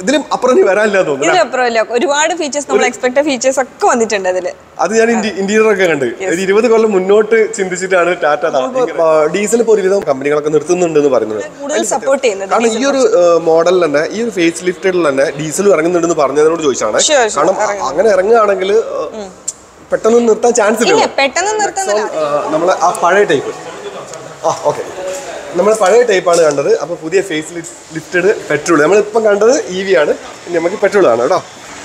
ഇതിലും അപ്പുറം ഇനി വരാനില്ല തോന്നുന്നു ഇതിലപ്പുറമില്ല ഒരുപാട് ഫീച്ചേഴ്സ് നമ്മൾ എക്സ്പെക്ട് ഫീച്ചേഴ്സ് ഒക്കെ വന്നിട്ടുണ്ട് അതില് അത് ഞാൻ ഇന്റീരിയർ ഒക്കെ കണ്ട് ഒരു ഇരുപത് കൊല്ലം മുന്നോട്ട് ചിന്തിച്ചിട്ടാണ് ടാറ്റ ഡീസൽ ഇപ്പോൾ ഒരുവിധം കമ്പനികളൊക്കെ നിർത്തുന്നുണ്ട് എന്ന് പറയുന്നത് കൂടുതൽ സപ്പോർട്ട് ചെയ്യുന്നത് കാരണം ഈ ഒരു മോഡലിൽ തന്നെ ഈ ഒരു ഫേസ് ലിഫ്റ്റഡിൽ തന്നെ ഡീസൽ ഇറങ്ങുന്നുണ്ടെന്ന് പറഞ്ഞതിനോട് ചോദിച്ചാണ് Sure, sure, കാരണം അങ്ങനെ ഇറങ്ങുകയാണെങ്കിൽ പെട്ടെന്ന് നിർത്താൻ ചാൻസ് ഇല്ല ഇല്ല പെട്ടെന്ന് നിർത്തുന്നില്ല നമ്മൾ ആ പഴയ ടൈപ്പ് ആ ഓക്കെ നമ്മൾ പഴയ ടൈപ്പാണ് കണ്ടത് അപ്പോൾ പുതിയ ഫേസ് ലിഫ്റ്റഡ് പെട്രോൾ നമ്മളിപ്പം കണ്ടത് ഇ വി ആണ് ഇനി നമുക്ക് പെട്രോൾ ആണ് കേട്ടോ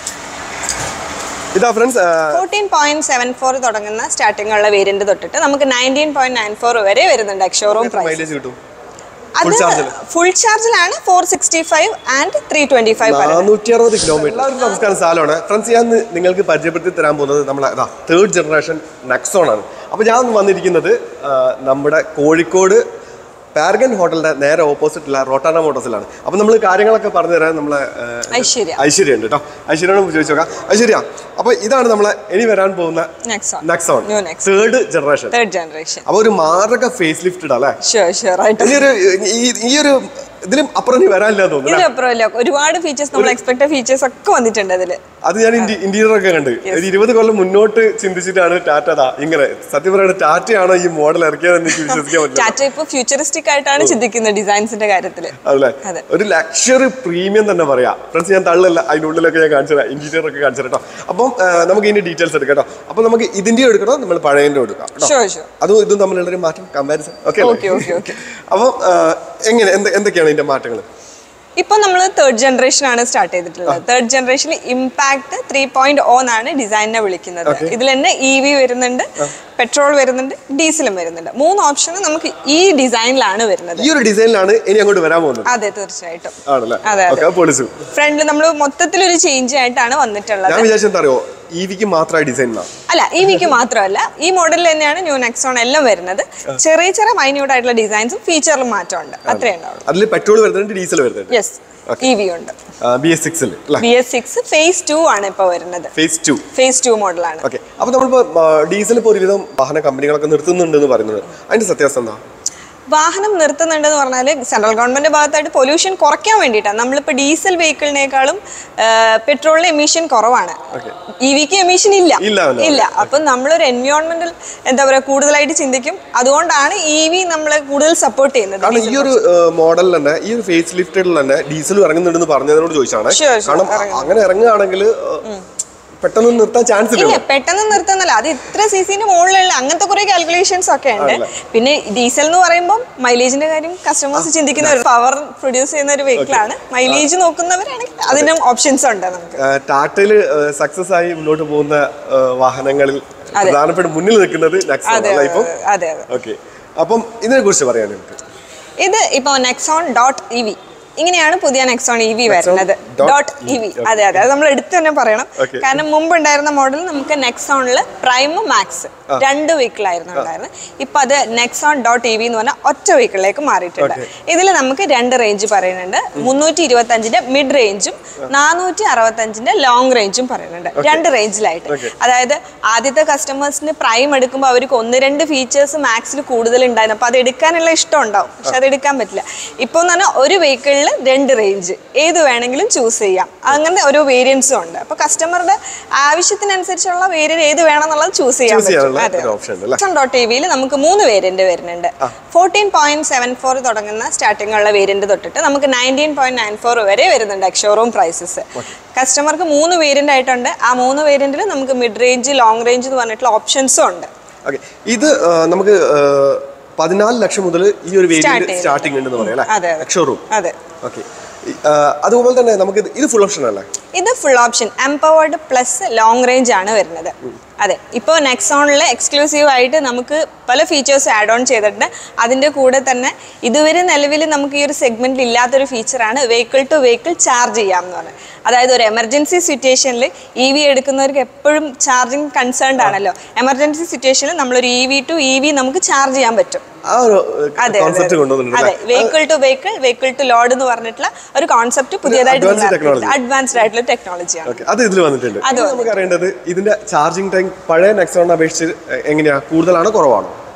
ഇതാ friends fourteen point seven four തുടങ്ങുന്ന സ്റ്റാർട്ടിംഗ് ഉള്ള വേരിയന്റ് തൊട്ടിട്ട് നമുക്ക് നയൻറ്റീൻ പോയിന്റ് നയൻ ഫോർ വരെ വരുന്നുണ്ട് എക്സോറൂം പ്രൈസ് മൈലേജ് കിട്ടും അത് full charge ല്? ഫുൾ ചാർജിലാണ് four sixty five and three twenty five നാനൂറ്റി അറുപത് കിലോമീറ്റർ എല്ലാവർക്കും നമസ്കാരം സാലമാണ് ഫ്രണ്ട്സ് ഞാൻ ഇന്ന് നിങ്ങൾക്ക് പരിചയപ്പെടുത്തി തരാൻ പോകുന്നത് നമ്മളെ ഇതാ തേർഡ് ജനറേഷൻ നെക്സോൺ ആണ് അപ്പോൾ ഞാൻ വന്നിരിക്കുന്നത് ആ, നമ്മുടെ കോഴിക്കോട് പാരഗൻ ഹോട്ടലിന്റെ നേരെ ഓപ്പോസിറ്റുള്ള റോട്ടാന മോട്ടോഴ്സിലാണ് അപ്പോൾ നമ്മൾ കാര്യങ്ങളൊക്കെ പറഞ്ഞു തരാൻ നമ്മളെ ആ, ഐശ്വര്യ ഐശ്വര്യ ഉണ്ട് കേട്ടോ ഐശ്വര്യോട് ചോദിച്ചു നോക്കാം ഐശ്വര്യ അപ്പോൾ ഇതാണ് നമ്മളെ ഇനി വരാൻ പോകുന്ന Nexon Nexon New Nexon. Third generation third generation അപ്പോൾ ഒരു മാരക ഫേസ് ലിഫ്റ്റഡ് അല്ലേ ഷുവർ ഷുവർ ആയിട്ട് ഇനി ഒരു ഈ- ഈ ഒരു ഇതിലും അപ്പുറം ഇനി വരാനില്ല തോന്നുന്നു അല്ലേ? ഇതിലപ്പുറമില്ല ഒരുപാട് ഫീച്ചേഴ്സ് നമ്മൾ എക്സ്പെക്ട് ഫീച്ചേഴ്സ് ഒക്കെ വന്നിട്ടുണ്ട് അതില് അത് ഞാൻ ഇന്റീരിയർ ഒക്കെ കണ്ട് ഒരു ഇരുപത് കൊല്ലം മുന്നോട്ട് ചിന്തിച്ചിട്ടാണ് ടാറ്റ ദാ ഇങ്ങനെ സത്യം പറയുന്നത് ടാറ്റയാണോ ഈ മോഡൽ ഇറക്കിയതെന്ന് എനിക്ക് വിശ്വസിക്കാൻ പറ്റില്ല ടാറ്റ ഇപ്പൊ ഫ്യൂച്ചറിസ്റ്റിക് ആയിട്ടാണ് ചിന്തിക്കുന്നത് ഡിസൈൻസിന്റെ കാര്യത്തില് അതല്ലേ അതെ. ഒരു ലക്ഷറി പ്രീമിയം തന്നെ പറയാം ഫ്രണ്ട്സ് ഞാൻ തള്ളല്ല അതിൻ്റെ ഉള്ളിലൊക്കെ ഞാൻ കാണിച്ചു തരാം ഇന്റീരിയർ ഒക്കെ കാണിച്ചു തരാം കേട്ടോ അപ്പം ആ, നമുക്ക് ഇതിന്റെ ഡീറ്റെയിൽസ് എടുക്കാം കേട്ടോ അപ്പം നമുക്ക് ഇതിന്റെ എടുക്കണം നമ്മൾ പഴയതിന്റെ എടുക്കാം കേട്ടോ ഷുവർ ഷുവർ അതും ഇതും തമ്മിലുള്ളൊരു മാറ്റം comparison okay Okay, okay, okay. അപ്പം ആ, എങ്ങനെ എന്ത് എന്തൊക്കെയാണ് ഇതിന്റെ മാറ്റങ്ങൾ ഇപ്പൊ നമ്മൾ തേർഡ് ജനറേഷൻ ആണ് സ്റ്റാർട്ട് ചെയ്തിട്ടുള്ളത് തേർഡ് ജനറേഷനിൽ ഇമ്പാക്ട് ത്രീ പോയിന്റ് ഓ എന്നാണ് ഡിസൈനിനെ വിളിക്കുന്നത് ഇതിൽ തന്നെ ഇ വി വരുന്നുണ്ട് പെട്രോൾ വരുന്നുണ്ട് ഡീസലും വരുന്നുണ്ട് മൂന്ന് ഓപ്ഷനും നമുക്ക് ഈ ഡിസൈനിലാണ് വരുന്നത് ഈ ഒരു ഡിസൈനിലാണ് ഇനി അങ്ങോട്ട് വരാൻ പോകുന്നത് അതെ തീർച്ചയായിട്ടും ആണല്ലേ അതെ, അതെ. ഓക്കെ പൊളിച്ചു ഫ്രണ്ടിൽ നമ്മൾ മൊത്തത്തിൽ ഒരു ചേഞ്ച് ആയിട്ടാണ് വന്നിട്ടുള്ളത് ഞാൻ വിചാരിച്ചെന്താ അറിയോ ഇ വിക്ക് മാത്രമായി ഡിസൈൻ അല്ല ഈ വിക്ക് മാത്രമല്ല ഈ മോഡലിൽ തന്നെയാണ് ന്യൂ നെക്സോൺ എല്ലാം വരുന്നത് ചെറിയ ചെറിയ മൈന്യൂട്ട് ആയിട്ടുള്ള ഡിസൈൻസും ഫീച്ചറിലും മാറ്റമുണ്ട് അത്രേ ഉണ്ടാവുള്ളൂ അതിൽ പെട്രോൾ വരുന്നുണ്ട് ഡീസൽ വരുന്നുണ്ട് യെസ് ഇ വി ഉണ്ട് ബി എസ് സിക്സിൽ അല്ലേ B S six phase two ആണ് ഇപ്പൊ വരുന്നത് ഫേസ് ടു ഫേസ് ടു മോഡലാണ് ഓക്കെ അപ്പോൾ നമ്മളിപ്പോൾ ഡീസൽ ഇപ്പോൾ ഒരുവിധം വാഹന കമ്പനികളൊക്കെ നിർത്തുന്നുണ്ട് എന്ന് പറയുന്നത് അതിന്റെ സത്യാവസ്ഥ എന്താ വാഹനം നിർത്തുന്നുണ്ടെന്ന് പറഞ്ഞാൽ സെൻട്രൽ ഗവൺമെന്റ് ഭാഗത്തായിട്ട് പൊല്യൂഷൻ കുറയ്ക്കാൻ വേണ്ടിയിട്ടാണ് നമ്മളിപ്പോൾ ഡീസൽ വെഹിക്കിളിനേക്കാളും പെട്രോളിന് എമിഷൻ കുറവാണ് ഇ വിക്ക് എമിഷൻ ഇല്ല ഇല്ല, ഇല്ല. ഇല്ല അപ്പം നമ്മളൊരു എൻവയോൺമെന്റൽ എന്താ പറയുക കൂടുതലായിട്ട് ചിന്തിക്കും അതുകൊണ്ടാണ് ഇ വി നമ്മൾ കൂടുതൽ സപ്പോർട്ട് ചെയ്യുന്നത് കാരണം ഈ ഒരു മോഡലിൽ തന്നെ ഈ ഒരു ഫേസ് ലിഫ്റ്റഡിൽ തന്നെ ഡീസൽ ഇറങ്ങുന്നുണ്ടെന്ന് പറഞ്ഞതിനോട് ചോദിച്ചാണ് Sure, sure, കാരണം അങ്ങനെ ഇറങ്ങുകയാണെങ്കിൽ പെട്ടെന്ന് നിർത്താൻ ചാൻസ് ഇല്ല ഇല്ല പെട്ടെന്ന് നിർത്തുന്നില്ല അത് ഇത്ര സി സിന്റെ മുകളിലുള്ള അങ്ങനത്തെ കുറെ കാൽക്കുലേഷൻസ് ഒക്കെ ഉണ്ട് പിന്നെ ഡീസൽ എന്ന് പറയുമ്പോൾ മൈലേജിന്റെ കാര്യം കസ്റ്റമേഴ്സ് ചിന്തിക്കുന്ന ഒരു പവർ പ്രൊഡ്യൂസ് ചെയ്യുന്ന ഒരു വെഹിക്കിൾ ആണ് മൈലേജ് നോക്കുന്നവരാണെങ്കിൽ അതിനും ഓപ്ഷൻസ് ഉണ്ട് നമുക്ക് ടാറ്റയിൽ സക്സസ് ആയി മുന്നോട്ട് പോകുന്ന ആ, വാഹനങ്ങളിൽ പ്രധാനപ്പെട്ട മുന്നിൽ നിൽക്കുന്നത് നെക്സോൺ അതെ അല്ല ഇപ്പം അതെ അതെ ഓക്കെ അപ്പം ഇതിനെ കുറിച്ച് പറയാൻ നമുക്ക് ഇത് ഇപ്പൊ നെക്സോൺ ഡോട്ട് ഇ വി ഇങ്ങനെയാണ് പുതിയ നെക്സോൺ ഇ വി വരുന്നത് dot ഡോട്ട് ഇ വി അതെ അതെ അത് നമ്മൾ എടുത്തു തന്നെ പറയണം Okay. കാരണം മുമ്പ് ഉണ്ടായിരുന്ന മോഡൽ നമുക്ക് നെക്സോണിൽ പ്രൈമും മാക്സ് രണ്ട് വെഹിക്കിൾ ആയിരുന്നു ഉണ്ടായിരുന്നത് ഇപ്പൊ അത് നെക്സോൺ ഡോട്ട് ഇ വി എന്ന് പറഞ്ഞ ഒറ്റ വെഹിക്കിളിലേക്ക് മാറിയിട്ടുണ്ട് ഇതിൽ നമുക്ക് രണ്ട് റേഞ്ച് പറയുന്നുണ്ട് മുന്നൂറ്റി ഇരുപത്തി അഞ്ചിന്റെ മിഡ് റേഞ്ചും നാനൂറ്റി അറുപത്തി അഞ്ചിന്റെ ലോങ് റേഞ്ചും പറയുന്നുണ്ട് രണ്ട് റേഞ്ചിലായിട്ട് അതായത് ആദ്യത്തെ കസ്റ്റമേഴ്സിന് പ്രൈം എടുക്കുമ്പോൾ അവർക്ക് ഒന്ന് രണ്ട് ഫീച്ചേഴ്സ് മാക്സിൽ കൂടുതൽ ഉണ്ടായിരുന്നു അപ്പോൾ അത് എടുക്കാനുള്ള ഇഷ്ടം ഉണ്ടാവും പക്ഷെ അത് എടുക്കാൻ പറ്റില്ല ഇപ്പോൾ എന്ന് പറഞ്ഞാൽ ഒരു വെഹിക്കിളിൽ രണ്ട് റേഞ്ച് ഏത് വേണമെങ്കിലും ചൂസ് ചെയ്യാം അങ്ങനെ ഓരോ വേരിയൻസും ഉണ്ട് അപ്പോൾ കസ്റ്റമറുടെ ആവശ്യത്തിനനുസരിച്ചുള്ള വേരിയന്റ് ഏത് വേണമെന്നുള്ളത് ചൂസ് ചെയ്യാൻ Choose ചെയ്യാനുള്ള പറ്റും ഒരു option ഉണ്ട് അല്ലേ? ഡോട്ട് ടി വിയിൽ നമുക്ക് മൂന്ന് വേരിയന്റ് വരുന്നുണ്ട് ഫോർട്ടീൻ പോയിന്റ് സെവൻ ഫോർ തുടങ്ങുന്ന സ്റ്റാർട്ടിംഗ് ഉള്ള വേരിയന്റ് തൊട്ടിട്ട് നമുക്ക് നയൻറ്റീൻ പോയിന്റ് നയൻ ഫോർ വരെ വരുന്നുണ്ട് എക്സോറൂം പ്രൈസസ് കസ്റ്റമർക്ക് മൂന്ന് വേരിയന്റ് ആയിട്ടുണ്ട് ആ മൂന്ന് വേരിയന്റിൽ നമുക്ക് മിഡ് റേഞ്ച് ലോങ് റേഞ്ച് എന്ന് പറഞ്ഞിട്ടുള്ള ഓപ്ഷൻസും ഉണ്ട് ഓക്കെ ഇത് ആ, നമുക്ക് ആ, പതിനാല് ലക്ഷം മുതൽ ഈ ഒരു വേരിയന്റ് ചെയ്യുന്നുണ്ട്. സ്റ്റാർട്ടിംഗ് ഉണ്ടെന്ന് പറയാം അതെ, അല്ലേ അതെ. ഷോറൂം അതെ ഓക്കെ അതുപോലെ തന്നെ നമുക്ക് ഇത് ഇത് ഫുൾ ഓപ്ഷൻ അല്ലേ ഇത് full option empowered plus long range ആണ് വരുന്നത് അതെ ഇപ്പോൾ നെക്സോണിൽ എക്സ്ക്ലൂസീവ് ആയിട്ട് നമുക്ക് പല ഫീച്ചേഴ്സ് ആഡ് ഓൺ ചെയ്തിട്ടുണ്ട് അതിൻ്റെ കൂടെ തന്നെ ഇതുവരെ നിലവിൽ നമുക്ക് ഈ ഒരു സെഗ്മെന്റിൽ ഇല്ലാത്തൊരു ഫീച്ചറാണ് വെഹിക്കിൾ ടു വെഹിക്കിൾ ചാർജ് ചെയ്യാം എന്ന് പറയുന്നത് അതായത് ഒരു എമർജൻസി സിറ്റുവേഷനിൽ ഇ വി എടുക്കുന്നവർക്ക് എപ്പോഴും ചാർജിങ് കൺസേൺഡ് ആണല്ലോ എമർജൻസി സിറ്റുവേഷനിൽ നമ്മളൊരു E V to E V നമുക്ക് ചാർജ് ചെയ്യാൻ പറ്റും ആ ഒരു അതെ കോൺസെപ്റ്റ് അതെ കൊണ്ടുവന്നിട്ടുണ്ട് vehicle to vehicle vehicle to load എന്ന് പറഞ്ഞിട്ടുള്ള ഒരു കോൺസെപ്റ്റ് പുതിയതായിട്ട് advanced technology. അഡ്വാൻസ്ഡ് ആയിട്ടുള്ള ടെക്നോളജിയാണ് ഓക്കെ അത് ഇതിൽ വന്നിട്ടുണ്ട് അത് ഇനി നമുക്ക് അറിയേണ്ടത് ഇതിന്റെ ചാർജിങ് ടൈം പഴയ നെക്സോണിനെ അപേക്ഷിച്ച് എങ്ങനെയാ കൂടുതലാണോ കുറവാണോ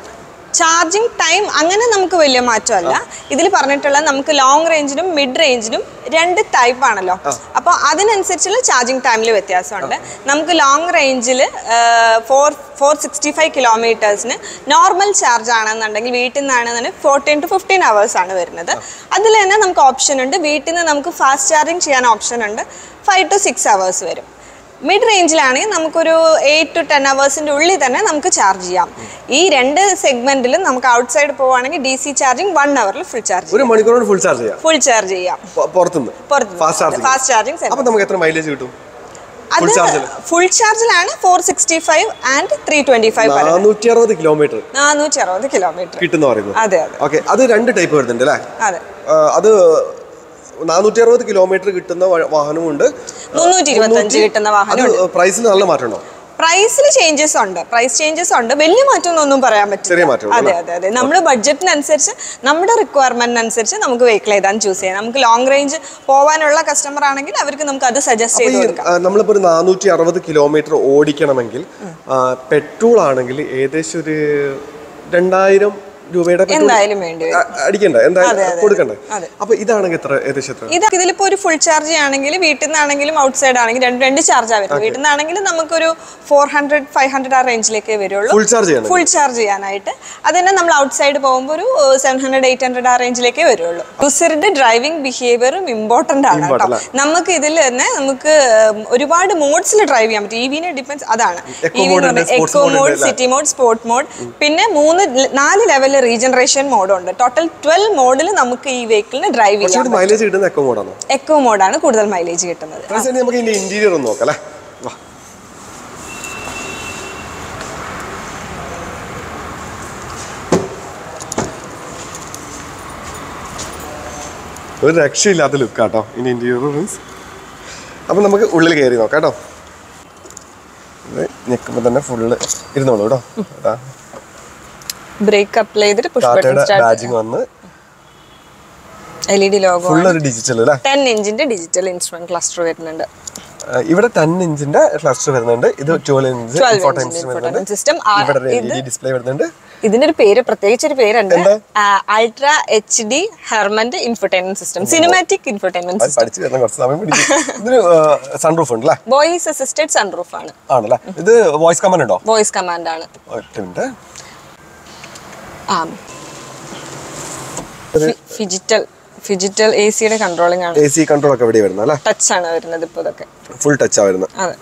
ചാർജിങ് ടൈം അങ്ങനെ നമുക്ക് വലിയ മാറ്റമല്ല ഇതിൽ പറഞ്ഞിട്ടുള്ള നമുക്ക് ലോങ് റേഞ്ചിനും മിഡ് റേഞ്ചിനും രണ്ട് ടൈപ്പ് ആണല്ലോ അപ്പോൾ അതിനനുസരിച്ചുള്ള ചാർജിങ് ടൈമിൽ വ്യത്യാസമുണ്ട് നമുക്ക് ലോങ് റേഞ്ചിൽ ഫോർ ഫോർ സിക്സ്റ്റി ഫൈവ് കിലോമീറ്റേഴ്സിന് നോർമൽ ചാർജ് ആണെന്നുണ്ടെങ്കിൽ വീട്ടിൽ നിന്നാണെന്നുണ്ടെങ്കിൽ ഫോർട്ടീൻ ടു ഫിഫ്റ്റീൻ അവേഴ്സ് ആണ് വരുന്നത് അതിൽ തന്നെ നമുക്ക് ഓപ്ഷൻ ഉണ്ട് വീട്ടിൽ നിന്ന് നമുക്ക് ഫാസ്റ്റ് ചാർജിങ് ചെയ്യാൻ ഓപ്ഷൻ ഉണ്ട് ഫൈവ് ടു സിക്സ് അവേഴ്സ് വരും മിഡ് റേഞ്ചിലാണെങ്കിൽ നമുക്കൊരു എയ്റ്റ് ടു ടെൻ അവേഴ്സിൻ്റെ ഉള്ളിൽ തന്നെ നമുക്ക് ചാർജ് ചെയ്യാം ഈ രണ്ട് സെഗ്മെന്റിലും നമുക്ക് ഔട്ട്സൈഡ് പോവുകയാണെങ്കിൽ ഡി സി ചാർജിങ് വൺ അവറിൽ ഫുൾ ചാർജ് ഒരു മണിക്കൂറോട് ഫുൾ ചാർജ് ചെയ്യാം ഫുൾ ചാർജ് ചെയ്യാം പൊ- പുറത്തുനിന്ന് ഫാസ്റ്റ് ചാർജിങ് ഫാസ്റ്റ് ചാർജിങ് അപ്പൊ നമുക്ക് എത്ര മൈലേജ് കിട്ടും അത് full charge ല്? ഫുൾ ചാർജിലാണ് four sixty five and three twenty five നാനൂറ്റി അറുപത് കിലോമീറ്റർ നാനൂറ്റി അറുപത് കിലോമീറ്റർ കിട്ടുന്ന പറയുന്നത് അതെ അതെ ഓക്കെ അത് രണ്ട് ടൈപ്പ് വരുന്നുണ്ട് അല്ലേ അതെ ആ, അത് നാനൂറ്റി അറുപത് കിലോമീറ്റർ കിട്ടുന്ന വ- വാഹനമുണ്ട് മുന്നൂറ്റി ഇരുപത്തഞ്ച് കിട്ടുന്ന വാഹനം അത് പ്രൈസിൽ നല്ല മാറ്റമുണ്ടോ പ്രൈസിൽ ചേഞ്ചസ് ഉണ്ട് പ്രൈസ് ചേഞ്ചസ് ഉണ്ട് വലിയ മാറ്റമൊന്നും ഒന്നും പറയാൻ ചെറിയ പറ്റില്ല മാറ്റം അതെ അതെ അതെ നമ്മുടെ ബഡ്ജറ്റിനനുസരിച്ച് നമ്മുടെ റിക്വയർമെന്റിനനുസരിച്ച് നമുക്ക് വെഹിക്കിൾ ഏതാൻ ചൂസ് ചെയ്യാം നമുക്ക് ലോങ് റേഞ്ച് പോകാനുള്ള കസ്റ്റമർ ആണെങ്കിൽ അവർക്ക് നമുക്ക് അത് സജസ്റ്റ് ചെയ്ത് കൊടുക്കാം ആ, നമ്മളിപ്പോ ഒരു നാനൂറ്റി അറുപത് കിലോമീറ്റർ ഓടിക്കണമെങ്കിൽ പെട്രോൾ ആണെങ്കിൽ ഏകദേശം ഒരു രണ്ടായിരം രൂപയുടെ petrol എന്തായാലും വേണ്ടി വരും അ- അടിക്കണ്ടേ അതെ, എന്തായാലും അതെ. കൊടുക്കണ്ടേ അതെ. അപ്പൊ ഇതാണെങ്കിൽ എത്ര ഏകദേശം എത്ര ഇത് ഇതിലിപ്പോ ഒരു ഫുൾ ചാർജ് ആണെങ്കിൽ വീട്ടിൽ നിന്നാണെങ്കിലും ഔട്ട് സൈഡ് ആണെങ്കിലും രണ്ട് രണ്ട് ചാർജ് വരുന്നത് വീട്ടിൽ നിന്നാണെങ്കിൽ നമുക്കൊരു ഫോർ ഹൺഡ്രഡ് ഫൈവ് ഹൺഡ്രഡ് ആ റേഞ്ചിലേക്കേ വരുള്ളൂ ഫുൾ ചാർജ് ചെയ്യണം ഫുൾ ചാർജ് ചെയ്യാനായിട്ട് അത് തന്നെ നമ്മൾ ഔട്ട് സൈഡ് പോകുമ്പോൾ ഒരു സെവൻ ഹൺഡ്രഡ് എയ്റ്റ് ഹൺഡ്രഡ് ആ റേഞ്ചിലേക്കേ വരുള്ളൂ യൂസറുടെ ഡ്രൈവിംഗ് ബിഹേവിയറും ഇമ്പോർട്ടൻ്റ് ആണ് കേട്ടോ Important നമുക്ക് ഇതിൽ തന്നെ നമുക്ക് ഉം, ഒരുപാട് മോഡ്സിൽ ഡ്രൈവ് ചെയ്യാൻ പറ്റും ഇ വിനെ ഡിപ്പെൻസ് അതാണ് Eco mode ഉണ്ട്, sports എക്കോ mode ഉണ്ട് മോഡ് അല്ലേ? സിറ്റി മോഡ് സ്പോർട്ട് മോഡ് പിന്നെ മൂന്ന് ല- നാല് ലെവലിൽ റീജനറേഷൻ മോഡുണ്ട് ടോട്ടൽ ട്വൽവ് മോഡിൽ നമുക്ക് ഈ വെഹിക്കിളിന് ഡ്രൈവ് ചെയ്യാം കുറച്ചുകൂടി മൈലേജ് കിട്ടുന്ന എക്കോ മോഡാണോ എക്കോ മോഡാണ് കൂടുതൽ മൈലേജ് കിട്ടുന്നത് ഫ്രണ്ട്സ് ഇനി നമുക്ക് ഇതിന്റെ ഇന്റീരിയർ ഒന്ന് നോക്കാം അല്ലേ വാ ഒരു രക്ഷയില്ലാത്ത ലുക്ക് കേട്ടോ ഇനി ഇന്റീരിയർ മീൻസ് അപ്പം നമുക്ക് ഉള്ളിൽ കയറി നോക്കാം കേട്ടോ ഇത് ഞെക്കുമ്പോൾ തന്നെ ഫുള്ള് ഇരുന്നോളൂ കേട്ടോ അതാ ബ്രേക്ക് അപ്ലൈ ചെയ്തിട്ട് പുഷ് ബട്ടൺ ടാറ്റയുടെ സ്റ്റാർട്ട് ബാജിങ് വന്ന് L E D logo full ഒരു ഡിജിറ്റൽ അല്ലേ ടെൻ ഇഞ്ചിന്റെ ഡിജിറ്റൽ ഇൻസ്ട്രുമെന്റ് ക്ലസ്റ്റർ വരുന്നുണ്ട് ആ, ഇവിടെ ടെൻ ഇഞ്ചിന്റെ ക്ലസ്റ്റർ വരുന്നുണ്ട് ഇത് ട്വൽവ് ഇഞ്ച് 12 ഇൻഫോർട്ടൈൻ ഇഞ്ചിന്റെ വരുന്നുണ്ട് infotainment system. ആ, ഇവിടെ എൽ ഇത് ഇ ഡി ഡിസ്പ്ലേ വരുന്നുണ്ട് ഇതിന്റെ ഒരു പേര് പ്രത്യേകിച്ച് ഒരു പേരുണ്ട് എന്താ? Ultra H D Harman infotainment system cinematic infotainment അത് പഠിച്ചു വരുന്ന കുറച്ച് സമയം പിടിക്കും ഇതിന് സൺറൂഫ് ഉണ്ട് അല്ലേ വോയിസ് അസിസ്റ്റഡ് സൺറൂഫ് ആണ് ആണല്ലേ ഇത് വോയിസ് കമന്റ് ഉണ്ടോ വോയിസ് കമാൻഡ് ആണ് ഒറ്റ മിനിറ്റ് ആ ഫിജിറ്റൽ ഫിജിറ്റൽ എ സിയുടെ കൺട്രോളിംഗ് ആണ് എ സി കൺട്രോൾ ഒക്കെ ഇവിടെ വരുന്നത് അല്ലേ ടച്ച് ആണ് വരുന്നത് ഇപ്പോൾ ഇതൊക്കെ ഫുൾ ടച്ചാ വരുന്നത് അതെ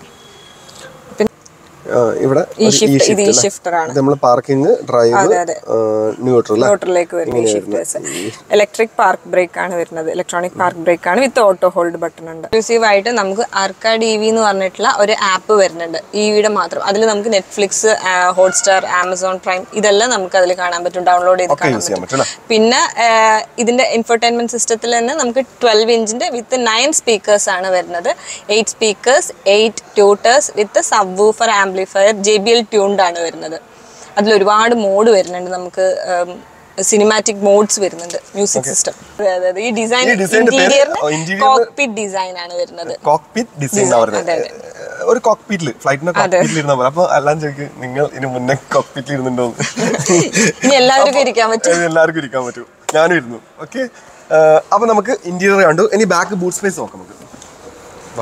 ആ, ഇവിടെ ഈ ഒരു shift- shift ഇത് ഈ അല്ലേ? shifter ആണ്. ഇത് നമ്മൾ പാർക്കിംഗ് ഡ്രൈവ് അതെ, അതെ. ന്യൂട്രൽ മോട്ടറിലേക്ക് വരുന്ന ഷിഫ്റ്റേഴ്സ് ഇലക്ട്രിക് പാർക്ക് ബ്രേക്ക് ആണ് വരുന്നത് ഇലക്ട്രോണിക് പാർക്ക് ബ്രേക്ക് ആണ് വിത്ത് ഓട്ടോ ഹോൾഡ് ബട്ടൺ ഉണ്ട് എക്സ്ക്ലൂസീവ് ആയിട്ട് നമുക്ക് ആർക്കാഡ് ഇ വി എന്ന് പറഞ്ഞിട്ടുള്ള ഒരു ആപ്പ് വരുന്നുണ്ട് ഇ വിയുടെ മാത്രം അതിൽ നമുക്ക് നെറ്റ്ഫ്ലിക്സ് ഹോട്ട്സ്റ്റാർ ആമസോൺ പ്രൈം ഇതെല്ലാം നമുക്ക് അതിൽ കാണാൻ പറ്റും ഡൗൺലോഡ് ചെയ്ത് ഒക്കെ കാണാൻ യൂസ് ചെയ്യാൻ പറ്റും പറ്റും അല്ലേ പിന്നെ ആ, ഇതിന്റെ ഇൻഫർടൈൻമെന്റ് സിസ്റ്റത്തിൽ തന്നെ നമുക്ക് ട്വൽവ് ഇഞ്ചിന്റെ വിത്ത് നയൻ സ്പീക്കേഴ്സ് ആണ് വരുന്നത് eight speakers eight tweeters with subwoofer amplifier J B L tuned ആണ് വരുന്നത് അതിൽ ഒരുപാട് മോഡ് വരുന്നുണ്ട് നമുക്ക് സിനിമാറ്റിക് മോഡ്സ് വരുന്നുണ്ട് മ്യൂസിക് സിസ്റ്റം അതെ അതെ അതെ ഈ ഡിസൈൻ ഈ design ന്റെ പേര്- ഇന്റീരിയറിന് ഓ, interior- കോക്പിറ്റ് ഡിസൈൻ ആണ് വരുന്നത് കോക്പിറ്റ് ഡിസൈൻ Design, വരുന്നത് അതെ, ഒരു കോക്പിറ്റിൽ ഫ്ലൈറ്റിന്റെ കോക്പിറ്റിൽ ഇരുന്നാൽ പോലെ അപ്പൊ എല്ലാം ചോദിക്കും നിങ്ങൾ ഇതിന് മുന്നേ കോക്പിറ്റിൽ ഇരുന്നുണ്ടോ ഇനി എല്ലാവർക്കും ഇരിക്കാൻ പറ്റും എല്ലാവർക്കും ഇരിക്കാൻ പറ്റും ഞാനും ഇരുന്നു ഓക്കെ അപ്പൊ നമുക്ക് ഇന്റീരിയർ കണ്ടു ഇനി ബാക്ക് ബൂട്ട് സ്പേസ് നോക്കാം നമുക്ക് വാ.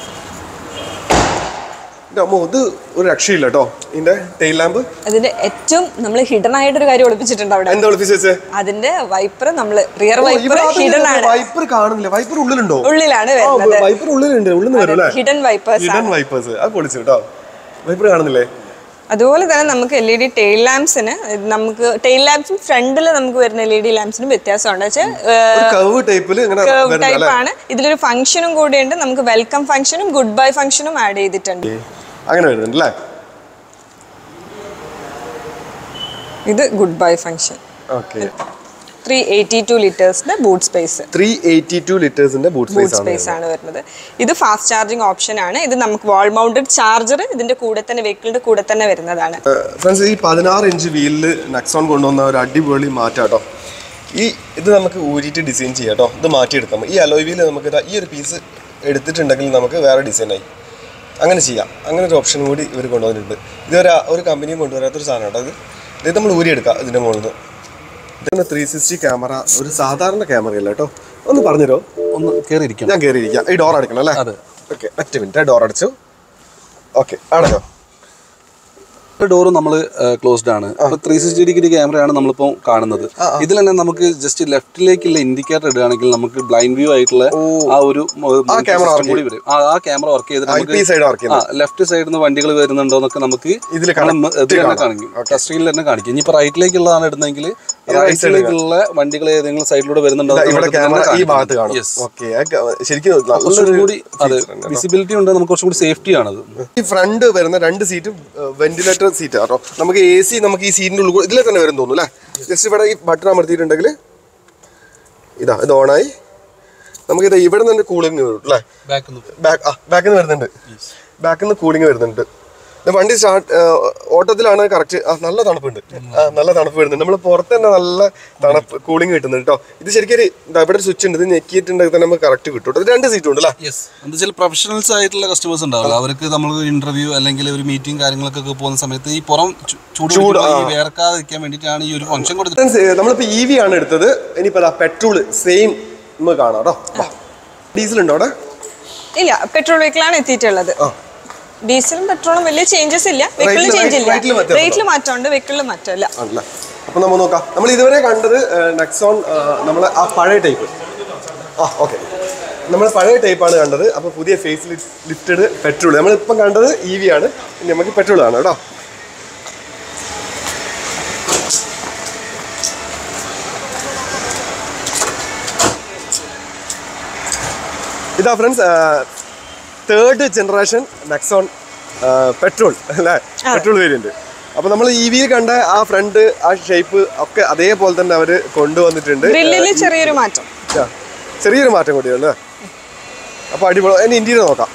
എൻ്റെ അമ്മോ ഇത് ഒരു രക്ഷയില്ല കേട്ടോ ഇതിന്റെ ടെയിൽ ലാമ്പ് അതിന്റെ ഏറ്റവും നമ്മൾ ഹിഡൻ ആയിട്ടൊരു കാര്യം ഒളിപ്പിച്ചിട്ടുണ്ട് അവിടെ എന്താ ഒളിപ്പിച്ച് വെച്ചേ അതിന്റെ വൈപ്പർ നമ്മൾ റിയർ വൈപ്പർ ഹിഡൻ ആണ് വൈപ്പർ കാണുന്നില്ല വൈപ്പർ ഉള്ളിലുണ്ടോ ഉള്ളിലാണ് വരുന്നത് വൈപ്പർ ഉള്ളിലുണ്ട് ഉള്ളിൽ നിന്ന് വരും അല്ലേ ഹിഡൻ വൈപ്പേഴ്സ് ഹിഡൻ വൈപ്പേഴ്സ് അത് പൊളിച്ചു കേട്ടോ വൈപ്പർ കാണുന്നില്ലേ അതുപോലെ തന്നെ നമുക്ക് എൽ ഇ ഡി ടെയിൽ ലാംപ്സിന് നമുക്ക് ടെയിൽ ലാംപ്സും ഫ്രണ്ടിൽ നമുക്ക് വരുന്ന എൽ ഇ ഡി ലാംപ്സിനും വ്യത്യാസമുണ്ട് വെച്ചാൽ ഒരു കർവ് ടൈപ്പിൽ ഇങ്ങനെ കർവ് വരുന്നത് ടൈപ്പ് അല്ലേ ആണ് ഇതിലൊരു ഫംഗ്ഷനും കൂടിയുണ്ട് നമുക്ക് വെൽക്കം ഫംഗ്ഷനും ഗുഡ് ബൈ ഫംഗ്ഷനും ആഡ് ചെയ്തിട്ടുണ്ട് അങ്ങനെ വരുന്നുണ്ട് അല്ലേ ഇത് good bye function okay three eighty two ലിറ്റേഴ്സിന്റെ boot space three eighty two ലിറ്റേഴ്സിന്റെ ബൂട്ട് ബൂട്ട് സ്പേസ് ആണ് സ്പേസ് ആണ് വരുന്നത് ഇത് ഫാസ്റ്റ് ചാർജിങ് ഓപ്ഷൻ ആണ് ഇത് നമുക്ക് വാൾ മൗണ്ടഡ് ചാർജർ ഇതിന്റെ കൂടെ തന്നെ വെഹിക്കിളിന്റെ കൂടെ തന്നെ വരുന്നതാണ് ഫ്രണ്ട്സ് ഈ പതിനാറ് ഇഞ്ച് വീലിൽ നക്സോൺ കൊണ്ടുവന്ന ഒരു അടിപൊളി മാറ്റം കേട്ടോ ഈ ഇത് നമുക്ക് ഊരിയിട്ട് ഡിസൈൻ ചെയ്യാം കേട്ടോ ഇത് മാറ്റിയെടുക്കാം ഈ അലോയ് വീല് നമുക്ക് ഇതാ ഈ ഒരു പീസ് എടുത്തിട്ടുണ്ടെങ്കിൽ നമുക്ക് വേറെ ഡിസൈനായി അങ്ങനെ ചെയ്യാം അങ്ങനെ ഒരു ഓപ്ഷൻ കൂടി ഇവർ കൊണ്ടുവന്നിട്ടുണ്ട് ഇതൊരു ഒരു കമ്പനിയും കൊണ്ടുവരാത്തൊരു സാധനം കേട്ടോ ഇത് ഇത് നമ്മൾ ഊരിയെടുക്കാം ഇതിൻ്റെ മുകളിൽ നിന്ന് ഇതിൻ്റെ ത്രീ സിക്സ്റ്റി ക്യാമറ ഒരു സാധാരണ ക്യാമറയല്ല കേട്ടോ ഒന്ന് പറഞ്ഞുതരോ ഒന്ന് കയറിയിരിക്കണം ഞാൻ കയറിയിരിക്കാം ഈ ഡോർ അടയ്ക്കണം അല്ലേ അതെ. ഓക്കെ ഒറ്റ മിനിറ്റ് ഡോർ അടച്ചു ഓക്കെ അടച്ചോ ഡോറ് നമ്മൾ ക്ലോസ്ഡ് ആണ് ഇപ്പൊ ത്രീ സിക്സ്റ്റി ഡിഗ്രി ക്യാമറയാണ് നമ്മളിപ്പോൾ കാണുന്നത് ഇതിൽ തന്നെ നമുക്ക് ജസ്റ്റ് ലെഫ്റ്റിലേക്കുള്ള ഇൻഡിക്കേറ്റർ ഇടുകയാണെങ്കിൽ നമുക്ക് ബ്ലൈൻഡ് വ്യൂ ആയിട്ടുള്ള ആ ഒരു ആ camera work കൂടി വരും ആ ആ ക്യാമറ വർക്ക് ചെയ്തിട്ട് ഐ നമുക്ക് പി സൈഡ് വർക്ക് ആ ലെഫ്റ്റ് സൈഡിൽ നിന്ന് വണ്ടികൾ വരുന്നുണ്ടോ എന്നൊക്കെ നമുക്ക് ഇതില് നമ്മള് കാണാം. മ- ഇതിൽ തന്നെ കാണിക്കും ടച്ച് സ്ക്രീനിൽ തന്നെ കാണിക്കും ഇനിയിപ്പോ റൈറ്റിലേക്കുള്ളതാണ് ഇടുന്നതെങ്കിൽ റൈറ്റിലേക്കുള്ള വണ്ടികൾ ഏതെങ്കിലും സൈഡിലൂടെ വരുന്നുണ്ടോ എന്ന് ഇവിടെ നമുക്ക് ക്യാമറ തന്നെ ഈ ഭാഗത്ത് കാണും Yes. ഓക്കെ ശരിക്കും കുറച്ചും നല്ലൊരു കൂടി അതെ വിസിബിലിറ്റി ഉണ്ട് നമുക്ക് കുറച്ചും കൂടി സേഫ്റ്റി ആണത് ഈ ഫ്രണ്ട് വരുന്ന രണ്ട് സീറ്റും വെന്റിലേറ്റർ സീറ്റ് കേട്ടോ നമുക്ക് എ സി നമുക്ക് ഈ സീറ്റിന്റെ ഉള്ളിൽ കൂടെ ഇതിലെ തന്നെ വരും തോന്നുന്നു അല്ലേ ജസ്റ്റ് ഇവിടെ ഈ ബട്ടൺ അമർത്തിയിട്ടുണ്ടെങ്കിൽ ഇതാ ഇത് ഓണായി നമുക്ക് ഇത് ഇവിടെ നിന്ന് കൂളിംഗ് വരും അല്ലേ ബാക്ക് ബാക്ക് ആ ബാക്കിൽ നിന്ന് വരുന്നുണ്ട് ബാക്കിൽ നിന്ന് കൂളിംഗ് വരുന്നുണ്ട് ഇത് വണ്ടി സ്റ്റാർട്ട് ഓട്ടത്തിലാണ് കറക്റ്റ് ആ നല്ല തണുപ്പുണ്ട് ആ നല്ല തണുപ്പ് വരുന്നുണ്ട് നമ്മൾ പുറത്ത് തന്നെ നല്ല തണുപ്പ് കൂളിംഗ് കിട്ടുന്നുണ്ട് കേട്ടോ ഇത് ശരിക്കും ഒരു ഇതാ ഇവിടെ ഒരു സ്വിച്ച് ഉണ്ട് ഇത് ഞെക്കിയിട്ടുണ്ടെങ്കിൽ തന്നെ നമുക്ക് കറക്റ്റ് കിട്ടും കേട്ടോ ഇത് രണ്ട് സീറ്റും ഉണ്ട് അല്ലേ യെസ് എന്താ വെച്ചാൽ പ്രൊഫഷണൽസ് ആയിട്ടുള്ള കസ്റ്റമേഴ്സ് ഉണ്ടാവില്ല അവർക്ക് നമ്മൾ ഇന്റർവ്യൂ അല്ലെങ്കിൽ ഒരു മീറ്റിംഗ് കാര്യങ്ങളൊക്കെ പോകുന്ന സമയത്ത് ഈ പുറം ചു- ചൂട് പിടിക്കുമ്പോൾ ഈ വേർക്കാതിരിക്കാൻ വേണ്ടിയിട്ടാണ് ഈ ഒരു ഫംഗ്ഷൻ കൊടുത്തത് Friends, ഏ, നമ്മളിപ്പോ ഇ വി ആണ് എടുത്തത് ഇനിയിപ്പോ അതാ പെട്രോൾ സെയിം നമുക്ക് കാണാം കേട്ടോ ഡീസൽ ഉണ്ടോ അവിടെ ഇല്ല പെട്രോൾ വെഹിക്കിളാണ് എത്തിയിട്ടുള്ളത് ആ. ഡീസലും പെട്രോളും വലിയ ചേഞ്ചസ് ഇല്ല വെഹിക്കിളിൽ Rate ല് ചേഞ്ച് ഇല്ല rate ല് വ്യത്യാസം റേറ്റിൽ മാറ്റമുണ്ട് വെഹിക്കിളിൽ മാറ്റമില്ല ആണല്ലേ അപ്പൊ നമ്മൾ നോക്കാം നമ്മൾ ഇതുവരെ കണ്ടത് നെക്സോൺ നമ്മൾ ആ പഴയ ടൈപ്പ് ആ ഓക്കെ നമ്മൾ പഴയ ടൈപ്പാണ് കണ്ടത് അപ്പോൾ പുതിയ ഫേസ് ലിഫ്റ്റഡ് പെട്രോൾ നമ്മളിപ്പം കണ്ടത് ഇ വി ആണ് ഇനി നമുക്ക് പെട്രോൾ ആണ് കേട്ടോ ഇതാ friends third generation Nexon petrol അല്ലേ പെട്രോൾ വേരിയന്റ് അപ്പൊ നമ്മൾ ഇ വിയിൽ കണ്ട ആ ഫ്രണ്ട് ആ ഷേപ്പ് ഒക്കെ അതേപോലെ തന്നെ അവര് കൊണ്ടുവന്നിട്ടുണ്ട് ഗ്രില്ലിൽ ചെറിയൊരു മാറ്റം ആ, ചെറിയൊരു മാറ്റം കൂടിയല്ലേ അപ്പൊ അടിപൊളി അതിന്റെ ഇന്റീരിയർ നോക്കാം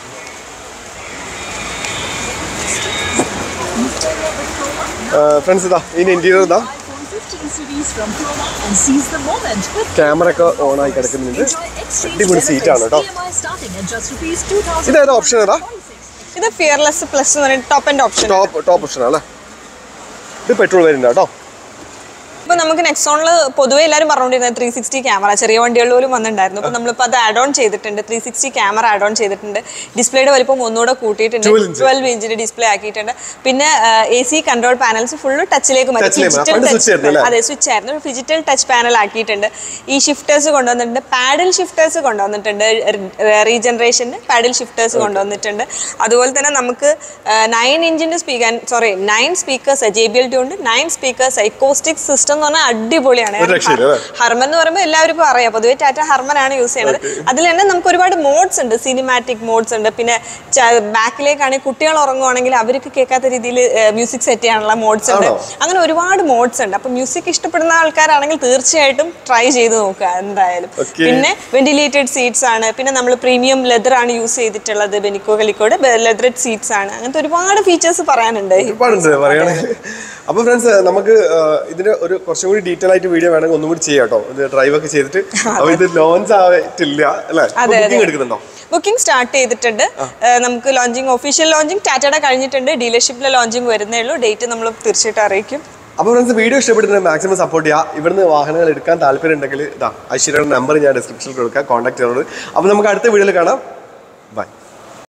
ഫ്രണ്ട്സ് ഇതാ ഇതിന്റെ ഇന്റീരിയർ ഇതാ iPhone 15 series from Chroma and seize the moment with camera ഒക്കെ ഓൺ ആയി കിടക്കുന്നുണ്ട് Enjoy exchange അടിപൊളി benefits. സീറ്റാണ് കേട്ടോ EMI starting at just rupees 2000. ഇതേതാ ഓപ്ഷൻ ഏതാ ഇത് ഫിയർലെസ് പ്ലസ് എന്ന് പറയുന്നത് top and option top top option അല്ലേ ഇത് പെട്രോൾ വേരിയന്റ് കേട്ടോ ഇപ്പൊ നമുക്ക് നെക്സോണിൽ പൊതുവെ എല്ലാവരും പറഞ്ഞുകൊണ്ടിരുന്നത് ത്രീ സിക്സ്റ്റി ക്യാമറ ചെറിയ വണ്ടികളിൽ പോലും വന്നിട്ടുണ്ടായിരുന്നു അപ്പൊ നമ്മളിപ്പോൾ അത് ആഡ് ഓൺ ചെയ്തിട്ടുണ്ട് three sixty camera add on ചെയ്തിട്ടുണ്ട് ഡിസ്പ്ലേയുടെ വലിപ്പം ഒന്നുകൂടെ കൂട്ടിയിട്ടുണ്ട് 12 inch. ട്വൽവ് ഇഞ്ചിന്റെ ഡിസ്പ്ലേ ആക്കിയിട്ടുണ്ട് പിന്നെ A C control panels full ടച്ചിലേക്ക് മാറ്റി Touch ലേക്ക് മാറ്റി. ഡിജിറ്റൽ പണ്ട് switch ആയിരുന്നു അല്ലേ? അതെ സ്വിച്ച് ആയിരുന്നു ഡിജിറ്റൽ ടച്ച് പാനൽ ആക്കിയിട്ടുണ്ട് ഈ ഷിഫ്റ്റേഴ്സ് കൊണ്ടുവന്നിട്ടുണ്ട് പാഡിൽ ഷിഫ്റ്റേഴ്സ് കൊണ്ടുവന്നിട്ടുണ്ട് റീജനറേഷൻ്റെ പാഡിൽ ഷിഫ്റ്റേഴ്സ് കൊണ്ടുവന്നിട്ടുണ്ട് അതുപോലെ തന്നെ നമുക്ക് നയൻ ഇഞ്ചിന്റെ speaker sorry nine speakers J B L T ഉണ്ട് നയൻ സ്പീക്കേഴ്സ് ഐക്കോസ്റ്റിക് സിസ്റ്റം എന്ന് പറഞ്ഞാൽ അടിപൊളിയാണ് ഒരു രക്ഷയില്ല, അല്ലേ? ഹർമൻ എന്ന് പറയുമ്പോൾ എല്ലാവർക്കും അറിയാം പൊതുവെ ടാറ്റ ഹർമൻ ആണ് യൂസ് ചെയ്യുന്നത് അതിൽ തന്നെ നമുക്ക് ഒരുപാട് മോഡ്സ് ഉണ്ട് സിനിമാറ്റിക് മോഡ്സ് ഉണ്ട് പിന്നെ ബാക്കിലേക്കാണെങ്കിൽ കുട്ടികൾ ഉറങ്ങുവാണെങ്കിൽ അവർക്ക് കേൾക്കാത്ത രീതിയിൽ മ്യൂസിക് സെറ്റ് ചെയ്യാനുള്ള മോഡ്സ് ഉണ്ട് ആണോ? അങ്ങനെ ഒരുപാട് മോഡ്സ് ഉണ്ട് അപ്പൊ മ്യൂസിക് ഇഷ്ടപ്പെടുന്ന ആൾക്കാരാണെങ്കിൽ തീർച്ചയായിട്ടും ട്രൈ ചെയ്ത് നോക്കുക എന്തായാലും Okay. പിന്നെ വെന്റിലേറ്റഡ് സീറ്റ്സ് ആണ് പിന്നെ നമ്മൾ പ്രീമിയം ലെതർ ആണ് യൂസ് ചെയ്തിട്ടുള്ളത് ബെനിക്കോ കലിക്കോട് ലെതറഡ് സീറ്റ്സ് ആണ് അങ്ങനത്തെ ഒരുപാട് ഫീച്ചേഴ്സ് പറയാനുണ്ട് ഒരുപാടുണ്ട് പറയുകയാണെങ്കിൽ അപ്പോൾ ഫ്രണ്ട്സ് നമുക്ക് ആ, ഇതിന് ഒരു കുറച്ചും കൂടി ഡീറ്റെയിൽ ആയിട്ട് വീഡിയോ വേണമെങ്കിൽ ഒന്നും കൂടി ചെയ്യാം കേട്ടോ ഇത് ഡ്രൈവ് ഒക്കെ ചെയ്തിട്ട് അപ്പോൾ ഇത് ലോഞ്ച് ആയിട്ടില്ല അല്ലേ അതെ, ബുക്കിംഗ് അതെ. എടുക്കുന്നുണ്ടോ ബുക്കിംഗ് സ്റ്റാർട്ട് ചെയ്തിട്ടുണ്ട് ഏഹ് നമുക്ക് ലോഞ്ചിങ് ഒഫീഷ്യൽ ലോഞ്ചിങ് ടാറ്റയുടെ കഴിഞ്ഞിട്ടുണ്ട് ഡീലർഷിപ്പിലെ ലോഞ്ചിങ് വരുന്നേ ഉള്ളൂ ഡേറ്റ് നമ്മൾ തീർച്ചയായിട്ടും അറിയിക്കും അപ്പോൾ ഫ്രണ്ട്സ് വീഡിയോ ഇഷ്ടപ്പെട്ടിട്ടുണ്ടെങ്കിൽ മാക്സിമം സപ്പോർട്ട് ചെയ്യുക ഇവിടുന്ന് വാഹനങ്ങൾ എടുക്കാൻ താല്പര്യം ഉണ്ടെങ്കിൽ ഇതാ ഐശ്വര്യയുടെ നമ്പർ ഞാൻ ഡിസ്ക്രിപ്ഷനിൽ കൊടുക്കാം കോൺടാക്ട് ചെയ്തോളൂ അപ്പോൾ നമുക്ക് അടുത്ത വീഡിയോയിൽ കാണാം